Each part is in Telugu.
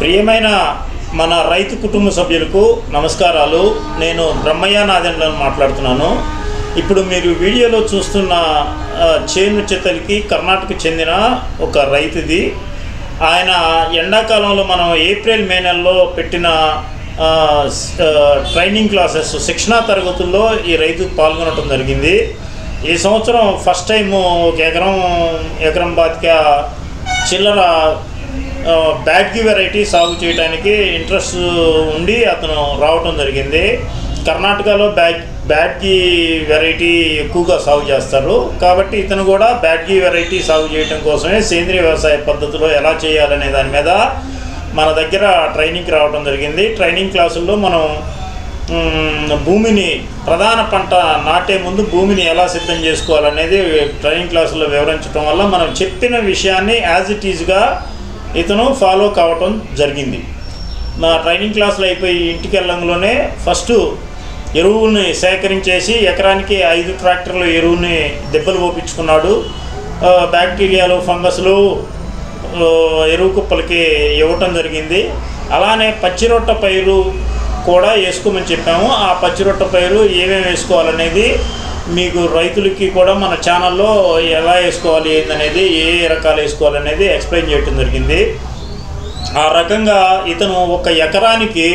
ప్రియమైన మన రైతు కుటుంబ సభ్యులకు నమస్కారాలు నేను బ్రహ్మయ్య నాదెండ్లను మాట్లాడుతున్నాను ఇప్పుడు మీరు వీడియోలో చూస్తున్న ఆ, చేను చెత్తలికి కర్ణాటక చెందిన ఒక రైతుది ఆయన ఎండాకాలంలో మనం ఏప్రిల్ మే నెలలో పెట్టిన ఆ, స్- ఆ, ట్రైనింగ్ క్లాసెస్ శిక్షణా తరగతుల్లో ఈ రైతు పాల్గొనడం జరిగింది ఈ సంవత్సరం ఫస్ట్ టైం ఒక ఎకరం ఎకరం బాతిక చిల్లర ఆ, బ్యాడ్కి వెరైటీ సాగు చేయడానికి ఇంట్రెస్ట్ ఉండి అతను రావటం జరిగింది కర్ణాటకలో బ్యాడ్ బ్యాడ్కి వెరైటీ ఎక్కువగా సాగు చేస్తారు కాబట్టి ఇతను కూడా బ్యాడ్కి వెరైటీ సాగు చేయడం కోసమే సేంద్రియ వ్యవసాయ పద్ధతిలో ఎలా చేయాలనే దాని మీద మన దగ్గర ట్రైనింగ్కి రావడం జరిగింది ట్రైనింగ్ క్లాసుల్లో మనం మ్, భూమిని ప్రధాన పంట నాటే ముందు భూమిని ఎలా సిద్ధం చేసుకోవాలనేది ట్రైనింగ్ క్లాసుల్లో వివరించడం వల్ల మనం చెప్పిన విషయాన్ని యాజ్ ఇట్ ఈజ్గా ఇతను ఫాలో కావటం జరిగింది నా ట్రైనింగ్ క్లాసులు అయిపోయి ఇంటికి వెళ్ళంలోనే ఫస్ట్ ఎరువుని సేకరించేసి ఎకరానికి ఐదు ట్రాక్టర్లు ఎరువుని దెబ్బలు పోపించుకున్నాడు ఆ, బ్యాక్టీరియాలు ఫంగస్లు ఆ, ఎరువు కుప్పలకి ఇవ్వటం జరిగింది అలానే పచ్చిరొట్ట పైరు కూడా వేసుకోమని చెప్పాము ఆ పచ్చిరొట్ట పైరు ఏమేమి వేసుకోవాలనేది మీకు రైతులకి కూడా మన ఛానల్లో ఎలా వేసుకోవాలి ఏందనేది ఏ ఏ రకాలు వేసుకోవాలనేది ఎక్స్ప్లెయిన్ చేయటం జరిగింది ఆ రకంగా ఇతను ఒక ఎకరానికి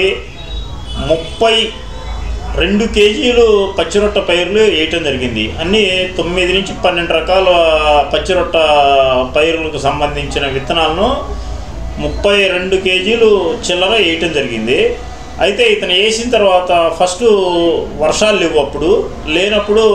ముప్పై రెండు కేజీలు పచ్చిరొట్ట పైర్లు వేయటం జరిగింది అన్నీ తొమ్మిది నుంచి పన్నెండు రకాల పచ్చిరొట్ట పైరులకు సంబంధించిన విత్తనాలను ముప్పై రెండు కేజీలు చిల్లర వేయటం జరిగింది అయితే ఇతను వేసిన తర్వాత ఫస్ట్ వర్షాలు లేవు అప్పుడు లేనప్పుడు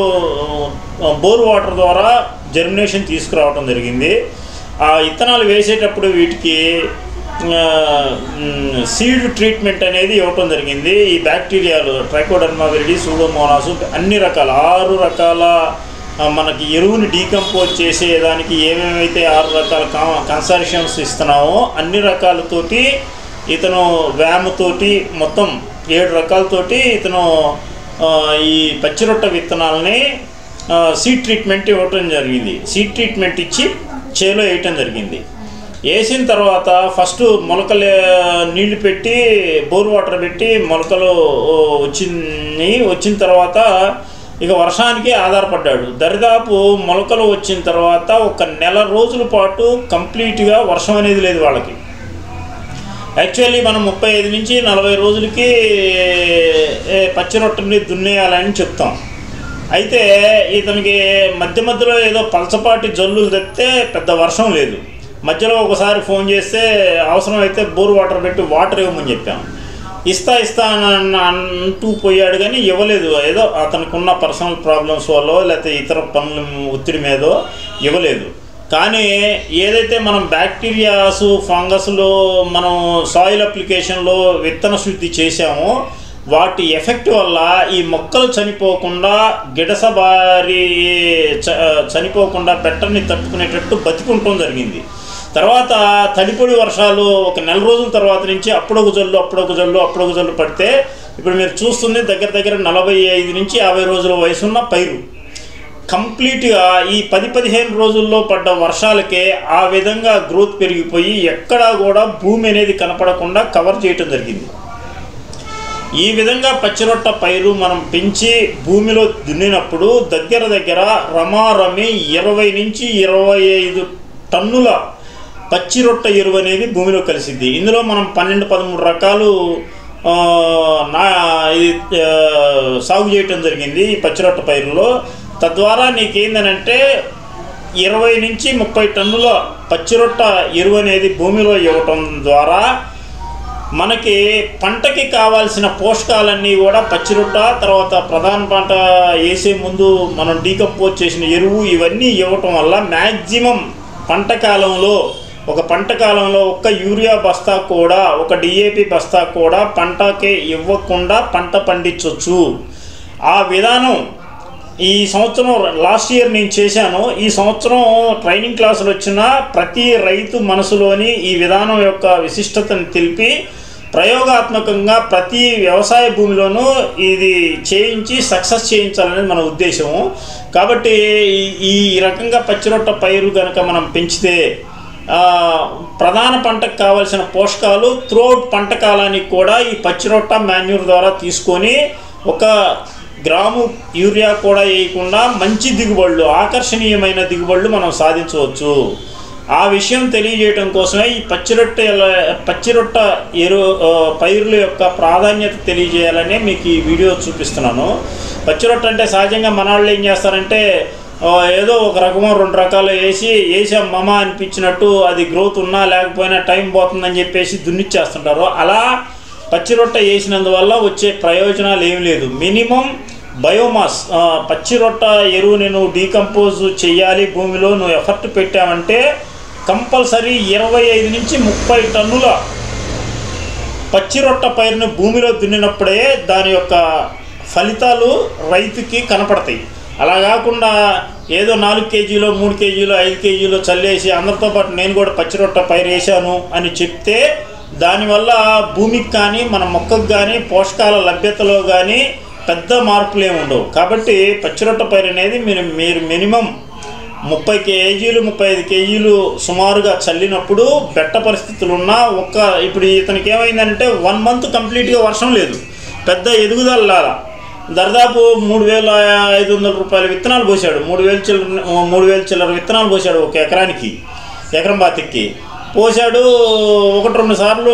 ఆ, బోర్ వాటర్ ద్వారా జర్మినేషన్ తీసుకురావటం జరిగింది ఆ విత్తనాలు వేసేటప్పుడు వీటికి ఆ, మ్, సీడ్ ట్రీట్మెంట్ అనేది ఇవ్వటం జరిగింది ఈ బ్యాక్టీరియాలు ట్రైకోడర్మా విరిడి సూడోమోనాసు అన్ని రకాల ఆరు రకాల ఆ, మనకి ఎరువుని డీకంపోజ్ చేసేదానికి ఏమేమైతే ఆరు రకాల కన్సర్షన్స్ ఇస్తున్నామో అన్ని రకాలతోటి ఇతను వ్యామ్తోటి మొత్తం ఏడు రకాలతోటి ఇతను ఆ, ఈ పచ్చిరొట్ట విత్తనాలని సీడ్ ట్రీట్మెంట్ ఇవ్వటం జరిగింది సీడ్ ట్రీట్మెంట్ ఇచ్చి చేలో వేయటం జరిగింది వేసిన తర్వాత ఫస్ట్ మొలకలు నీళ్లు పెట్టి బోర్ వాటర్ పెట్టి మొలకలు వచ్చింది వచ్చిన తర్వాత ఇక వర్షానికి ఆధారపడ్డాడు దరిదాపు మొలకలు వచ్చిన తర్వాత ఒక నెల రోజుల పాటు కంప్లీట్గా వర్షం అనేది లేదు వాళ్ళకి యాక్చువల్లీ మనం ముప్పై ఐదు నుంచి నలభై రోజులకి ఏ, పచ్చి రొట్టెని దున్నేయాలని చెప్తాం అయితే ఇతనికి మధ్య మధ్యలో ఏదో పలచపాటి జల్లులు తప్పితే పెద్ద వర్షం లేదు మధ్యలో ఒకసారి ఫోన్ చేస్తే అవసరం అయితే బోర్ వాటర్ పెట్టి వాటర్ ఇవ్వమని చెప్పాం ఇస్తా ఇస్తా అని అంటూ పోయాడు కానీ ఇవ్వలేదు ఏదో అతనికి ఉన్న పర్సనల్ ప్రాబ్లమ్స్ వల్ల లేకపోతే ఇతర పనుల ఒత్తిడి మీదో ఇవ్వలేదు కానీ ఏదైతే మనం బ్యాక్టీరియాస్ ఫంగస్లు మనం సాయిల్ అప్లికేషన్లో విత్తన శుద్ధి చేశామో వాటి ఎఫెక్ట్ వల్ల ఈ మొక్కలు చనిపోకుండా గిడసబారి చ చనిపోకుండా బెట్టర్ని తట్టుకునేటట్టు బతికుంటం జరిగింది తర్వాత తడిపొడి వర్షాలు ఒక నెల రోజుల తర్వాత నుంచి అప్పుడొక జల్లు అప్పుడొక జల్లు అప్పుడొక జల్లు పడితే ఇప్పుడు మీరు చూస్తుంది దగ్గర దగ్గర నలభై ఐదు నుంచి యాభై రోజుల వయసున్న పైరు కంప్లీట్గా ఈ పది పదిహేను రోజుల్లో పడ్డ వర్షాలకే ఆ విధంగా గ్రోత్ పెరిగిపోయి ఎక్కడా కూడా భూమి అనేది కనపడకుండా కవర్ చేయటం జరిగింది ఈ విధంగా పచ్చిరొట్ట పైరు మనం పెంచి భూమిలో దున్నినప్పుడు దగ్గర దగ్గర రమారమి ఇరవై నుంచి ఇరవై ఐదు టన్నుల పచ్చిరొట్ట ఎరువు అనేది భూమిలో కలిసిద్ది ఇందులో మనం పన్నెండు పదమూడు రకాలు ఆ, నా ఇది ఆ, సాగు చేయటం జరిగింది ఈ పచ్చిరొట్ట పైరులో తద్వారా నీకేందనంటే ఇరవై నుంచి ముప్పై టన్నుల పచ్చిరొట్ట ఎరువు అనేది భూమిలో ఇవ్వటం ద్వారా మనకి పంటకి కావాల్సిన పోషకాలన్నీ కూడా పచ్చిరొట్ట తర్వాత ప్రధాన పంట వేసే ముందు మనం డీకంపోజ్ చేసిన ఎరువు ఇవన్నీ ఇవ్వటం వల్ల మ్యాక్సిమం పంట కాలంలో ఒక పంట కాలంలో ఒక్క యూరియా బస్తా కూడా ఒక డిఏపి బస్తా కూడా పంటకి ఇవ్వకుండా పంట పండించవచ్చు ఆ విధానం ఈ సంవత్సరం లాస్ట్ ఇయర్ నేను చేశాను ఈ సంవత్సరం ట్రైనింగ్ క్లాసులు వచ్చిన ప్రతి రైతు మనసులోని ఈ విధానం యొక్క విశిష్టతను తెలిపి ప్రయోగాత్మకంగా ప్రతి వ్యవసాయ భూమిలోనూ ఇది చేయించి సక్సెస్ చేయించాలనేది మన ఉద్దేశము కాబట్టి ఈ- ఈ రకంగా పచ్చిరొట్ట పైరు కనుక మనం పెంచితే ఆ, ప్రధాన పంటకు కావలసిన పోషకాలు త్రోట్ పంట కాలానికి కూడా ఈ పచ్చిరొట్ట మాన్యూర్ ద్వారా తీసుకొని ఒక గ్రాము యూరియా కూడా వేయకుండా మంచి దిగుబడులు ఆకర్షణీయమైన దిగుబడులు మనం సాధించవచ్చు ఆ విషయం తెలియజేయడం కోసమే ఈ పచ్చిరొట్ట ఎలా- పచ్చిరొట్ట ఎరు ఆ, పైరుల యొక్క ప్రాధాన్యత తెలియజేయాలని మీకు ఈ వీడియో చూపిస్తున్నాను పచ్చిరొట్ట అంటే సహజంగా మన వాళ్ళు ఏం చేస్తారంటే ఆ, ఏదో ఒక రకమో రెండు రకాలు వేసి వేసాం మమ అనిపించినట్టు అది గ్రోత్ ఉన్నా లేకపోయినా టైం పోతుందని చెప్పేసి దున్నిచ్చేస్తుంటారు అలా పచ్చి రొట్టె వేసినందువల్ల వచ్చే ప్రయోజనాలు ఏమి లేదు మినిమం బయోమాస్ ఆ, పచ్చి రొట్ట ఎరువుని నువ్వు డీకంపోజ్ చేయాలి భూమిలో నువ్వు ఎఫర్ట్ పెట్టావంటే కంపల్సరీ ఇరవై ఐదు నుంచి ముప్పై టన్నుల పచ్చి రొట్ట పైరుని భూమిలో దున్నినప్పుడే దాని యొక్క ఫలితాలు రైతుకి కనపడతాయి అలా కాకుండా ఏదో నాలుగు కేజీలో మూడు కేజీలో ఐదు కేజీలో చల్లేసి అందరితో పాటు నేను కూడా పచ్చి రొట్ట పైరు వేసాను అని చెప్తే దానివల్ల భూమికి కానీ మన మొక్కకు కానీ పోషకాల లభ్యతలో కానీ పెద్ద మార్పులు ఏమి ఉండవు కాబట్టి పచ్చి రొట్ట పైరు అనేది మీరు మీరు మినిమం ముప్పై కేజీలు ముప్పై ఐదు కేజీలు సుమారుగా చల్లినప్పుడు బెట్ట పరిస్థితులు ఉన్నా ఒక్క ఇప్పుడు ఇతనికి ఏమైందంటే వన్ మంత్ కంప్లీట్గా వర్షం లేదు పెద్ద ఎదుగుదల లాగా దాదాపు మూడు వేల ఐదు వందల రూపాయల విత్తనాలు పోసాడు మూడు వేలు చిల్లర మూడు వేల చిల్లర విత్తనాలు పోసాడు ఒక ఎకరానికి ఎకరం బాతికి పోసాడు ఒకటి రెండు సార్లు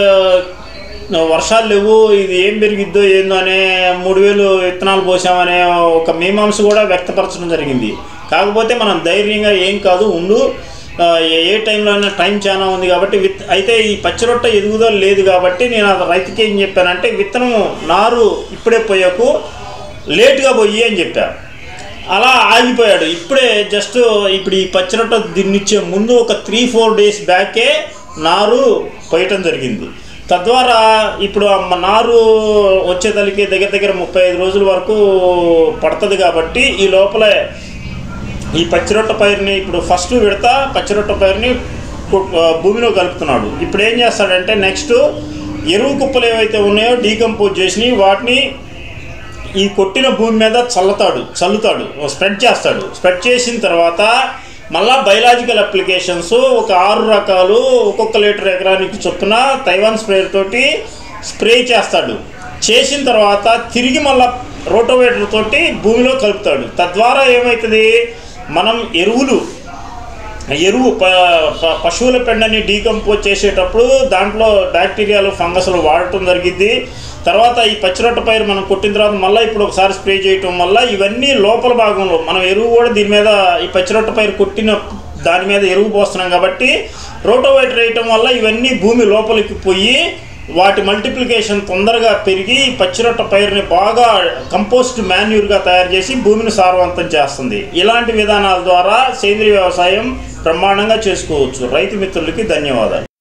ఆ, వర్షాలు లేవు ఇది ఏం పెరిగిద్దో ఏందో అనే మూడు వేలు విత్తనాలు పోసామనే ఒక మీమాంస కూడా వ్యక్తపరచడం జరిగింది కాకపోతే మనం ధైర్యంగా ఏం కాదు ఉండు ఆ, ఏ ఏ టైంలో అయినా టైం చాలా ఉంది కాబట్టి విత్ అయితే ఈ పచ్చిరొట్ట ఎదుగుదల లేదు కాబట్టి నేను ఆ రైతుకి ఏం చెప్పానంటే విత్తనం నారు ఇప్పుడే పోయకు లేటుగా పోయి అని చెప్పాను అలా ఆగిపోయాడు ఇప్పుడే జస్ట్ ఇప్పుడు ఈ పచ్చిరొట్ట దిన్నిచ్చే ముందు ఒక త్రీ ఫోర్ డేస్ బ్యాకే నారు పోయటం జరిగింది తద్వారా ఇప్పుడు ఆ మ- నారు వచ్చేతలకి దగ్గర దగ్గర ముప్పై ఐదు రోజుల వరకు పడుతుంది కాబట్టి ఈ లోపలే ఈ పచ్చిరొట్ట పైరుని ఇప్పుడు ఫస్ట్ విడత పచ్చిరొట్ట పైరుని కు- ఆ, భూమిలో కలుపుతున్నాడు ఇప్పుడు ఏం చేస్తాడంటే నెక్స్ట్ ఎరువు కుప్పలు ఏవైతే ఉన్నాయో డీకంపోజ్ చేసి వాటిని ఈ కొట్టిన భూమి మీద చల్లుతాడు చల్లుతాడు స్ప్రెడ్ చేస్తాడు స్ప్రెడ్ చేసిన తర్వాత మళ్ళా బయలాజికల్ అప్లికేషన్స్ ఒక ఆరు రకాలు ఒక్కొక్క లీటర్ ఎకరానికి చొప్పున తైవాన్ స్ప్రే తోటి స్ప్రే చేస్తాడు చేసిన తర్వాత తిరిగి మళ్ళా రోటోవేటర్ తోటి భూమిలో కలుపుతాడు తద్వారా ఏమవుతుంది మనం ఎరువులు ఎరువు ప ప- పశువుల పెండని డీకంపోజ్ చేసేటప్పుడు దాంట్లో బ్యాక్టీరియాలు ఫంగస్లు వాడటం జరిగింది తర్వాత ఈ పచ్చిరొట్ట పైరు మనం కొట్టిన తర్వాత మళ్ళీ ఇప్పుడు ఒకసారి స్ప్రే చేయటం వల్ల ఇవన్నీ లోపల భాగంలో మనం ఎరువు కూడా దీని మీద ఈ పచ్చిరొట్ట పైరు కొట్టిన దాని మీద ఎరువు పోస్తున్నాం కాబట్టి రోటోవైటర్ వేయటం వల్ల ఇవన్నీ భూమి లోపలికి పోయి వాటి మల్టిప్లికేషన్ తొందరగా పెరిగి ఈ పచ్చిరొట్ట పైరుని బాగా కంపోస్ట్ మాన్యూర్గా తయారు చేసి భూమిని సారవంతం చేస్తుంది ఇలాంటి విధానాల ద్వారా సేంద్రీయ వ్యవసాయం బ్రహ్మాండంగా చేసుకోవచ్చు రైతు మిత్రులకి ధన్యవాదాలు